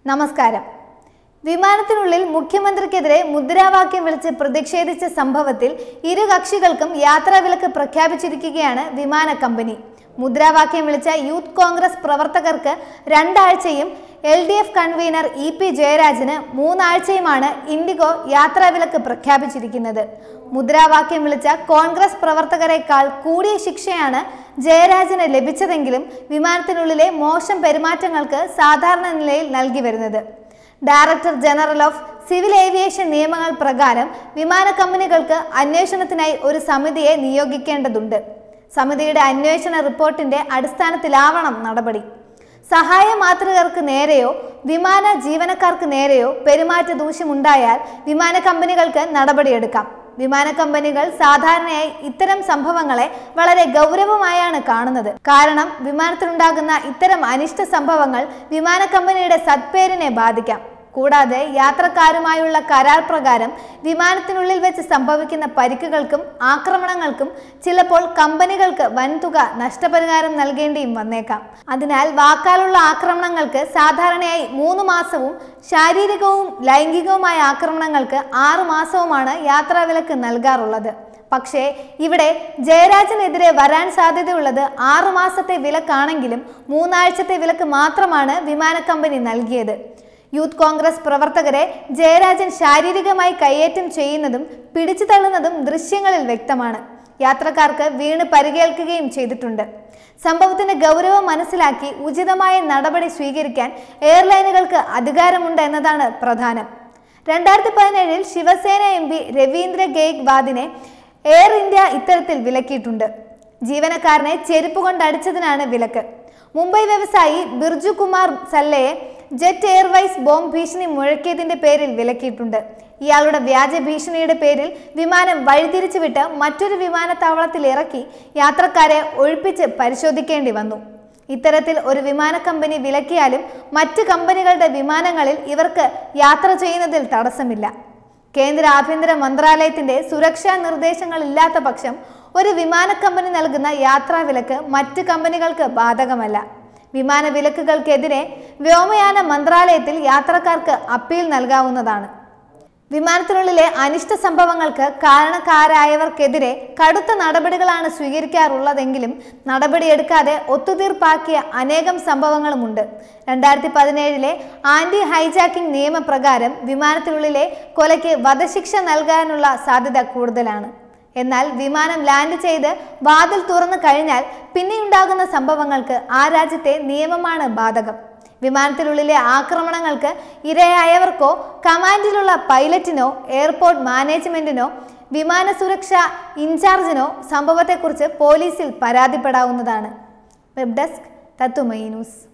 നമസ്കാരം വിമാനത്തിനുള്ളിൽ മുഖ്യമന്ത്രിക്കെതിരെ മുദ്രാവാക്യം വിളിച്ച് പ്രതിഷേധിച്ച സംഭവത്തിൽ ഇരു കക്ഷികൾക്കും യാത്രാവിലക്ക് പ്രഖ്യാപിച്ചിരിക്കുകയാണ് വിമാന കമ്പനി മുദ്രാവാക്യം വിളിച്ച യൂത്ത് കോൺഗ്രസ് പ്രവർത്തകർക്ക് രണ്ടാഴ്ചയും L D F convener E P ജയരാജന് മൂന്നാഴ്ചയുമാണ് ഇൻഡിഗോ യാത്രാവിലക്ക് പ്രഖ്യാപിച്ചിരിക്കുന്നത് മുദ്രാവാക്യം വിളിച്ച കോൺഗ്രസ് പ്രവർത്തകരെക്കാൾ കൂടിയ ശിക്ഷയാണ് ജയരാജന് ലഭിച്ചതെങ്കിലും വിമാനത്തിനുള്ളിലെ മോശം പെരുമാറ്റങ്ങൾക്ക് സാധാരണ നിലയിൽ നൽകി വരുന്നത് director general of civil aviation നിയമങ്ങൾ പ്രകാരം വിമാന കമ്പനികൾക്ക് അന്വേഷണത്തിനായി ഒരു സമിതിയെ നിയോഗിക്കേണ്ടതുണ്ട് സമിതിയുടെ അന്വേഷണ റിപ്പോർട്ടിന്റെ അടിസ്ഥാനത്തിലാവണം നടപടി സഹായ മാതൃകർക്ക് നേരെയോ വിമാന ജീവനക്കാർക്ക് നേരെയോ പെരുമാറ്റ ദൂഷ്യമുണ്ടായാൽ വിമാന കമ്പനികൾക്ക് നടപടിയെടുക്കാം വിമാന കമ്പനികൾ സാധാരണയായി ഇത്തരം സംഭവങ്ങളെ വളരെ ഗൗരവമായാണ് കാണുന്നത് കാരണം വിമാനത്തിലുണ്ടാകുന്ന ഇത്തരം അനിഷ്ട സംഭവങ്ങൾ വിമാന കമ്പനിയുടെ സത്പേരിനെ ബാധിക്കാം കൂടാതെ യാത്രക്കാരുമായുള്ള കരാർ പ്രകാരം വിമാനത്തിനുള്ളിൽ വെച്ച് സംഭവിക്കുന്ന പരിക്കുകൾക്കും ആക്രമണങ്ങൾക്കും ചിലപ്പോൾ കമ്പനികൾക്ക് വൻതുക നഷ്ടപരിഹാരം നൽകേണ്ടിയും വന്നേക്കാം അതിനാൽ വാക്കാലുള്ള ആക്രമണങ്ങൾക്ക് സാധാരണയായി മൂന്ന് മാസവും ശാരീരികവും ലൈംഗികവുമായ ആക്രമണങ്ങൾക്ക് ആറു മാസവുമാണ് യാത്രാവിലക്ക് നൽകാറുള്ളത് പക്ഷേ ഇവിടെ ജയരാജനെതിരെ വരാൻ സാധ്യതയുള്ളത് ആറു മാസത്തെ വിലക്കാണെങ്കിലും മൂന്നാഴ്ചത്തെ വിലക്ക് മാത്രമാണ് വിമാന കമ്പനി നൽകിയത് യൂത്ത് കോൺഗ്രസ് പ്രവർത്തകരെ ജയരാജൻ ശാരീരികമായി കയ്യേറ്റം ചെയ്യുന്നതും പിടിച്ചു തള്ളുന്നതും ദൃശ്യങ്ങളിൽ വ്യക്തമാണ് യാത്രക്കാർക്ക് വീണ് പരിക്കേൽക്കുകയും ചെയ്തിട്ടുണ്ട് സംഭവത്തിന്റെ ഗൗരവം മനസ്സിലാക്കി ഉചിതമായ നടപടി സ്വീകരിക്കാൻ എയർലൈനുകൾക്ക് അധികാരമുണ്ട് എന്നതാണ് പ്രധാനം രണ്ടായിരത്തി പതിനേഴിൽ ശിവസേന എം പി രവീന്ദ്ര ഗേക്വാദിനെ എയർ ഇന്ത്യ ഇത്തരത്തിൽ വിലക്കിയിട്ടുണ്ട് ജീവനക്കാരനെ ചെരുപ്പ് കൊണ്ട് അടിച്ചതിനാണ് വിലക്ക് മുംബൈ വ്യവസായി ബിർജു കുമാർ സല്ലയെ ജെറ്റ് എയർവൈസ് ബോംബ് ഭീഷണി മുഴക്കിയതിന്റെ പേരിൽ വിലക്കിയിട്ടുണ്ട് ഇയാളുടെ വ്യാജ ഭീഷണിയുടെ പേരിൽ വിമാനം വഴിതിരിച്ചുവിട്ട് മറ്റൊരു വിമാനത്താവളത്തിൽ ഇറക്കി യാത്രക്കാരെ ഒഴിപ്പിച്ച് പരിശോധിക്കേണ്ടി വന്നു ഇത്തരത്തിൽ ഒരു വിമാന കമ്പനി വിലക്കിയാലും മറ്റ് കമ്പനികളുടെ വിമാനങ്ങളിൽ ഇവർക്ക് യാത്ര ചെയ്യുന്നതിൽ തടസ്സമില്ല കേന്ദ്ര ആഭ്യന്തര മന്ത്രാലയത്തിന്റെ സുരക്ഷാ നിർദ്ദേശങ്ങൾ ഇല്ലാത്ത പക്ഷം ഒരു വിമാന കമ്പനി നൽകുന്ന യാത്രാ വിലക്ക് മറ്റ് കമ്പനികൾക്ക് ബാധകമല്ല വിമാന വിലക്കുകൾക്കെതിരെ വ്യോമയാന മന്ത്രാലയത്തിൽ യാത്രക്കാർക്ക് അപ്പീൽ നൽകാവുന്നതാണ് വിമാനത്തിനുള്ളിലെ അനിഷ്ട സംഭവങ്ങൾക്ക് കാരണക്കാരായവർക്കെതിരെ കടുത്ത നടപടികളാണ് സ്വീകരിക്കാറുള്ളതെങ്കിലും നടപടിയെടുക്കാതെ ഒത്തുതീർപ്പാക്കിയ അനേകം സംഭവങ്ങളുമുണ്ട് രണ്ടായിരത്തി പതിനേഴിലെ ആന്റി ഹൈജാക്കിംഗ് നിയമപ്രകാരം വിമാനത്തിനുള്ളിലെ കൊലയ്ക്ക് വധശിക്ഷ നൽകാനുള്ള സാധ്യത കൂടുതലാണ് എന്നാൽ വിമാനം ലാൻഡ് ചെയ്ത് വാതിൽ തുറന്നു കഴിഞ്ഞാൽ പിന്നെയുണ്ടാകുന്ന സംഭവങ്ങൾക്ക് ആ രാജ്യത്തെ നിയമമാണ് ബാധകം വിമാനത്തിനുള്ളിലെ ആക്രമണങ്ങൾക്ക് ഇരയായവർക്കോ കമാൻഡിലുള്ള പൈലറ്റിനോ എയർപോർട്ട് മാനേജ്മെന്റിനോ വിമാന സുരക്ഷാ ഇൻചാർജിനോ സംഭവത്തെക്കുറിച്ച് പോലീസിൽ പരാതിപ്പെടാവുന്നതാണ് വെബ് ഡെസ്ക് തത്തുമൈ ന്യൂസ്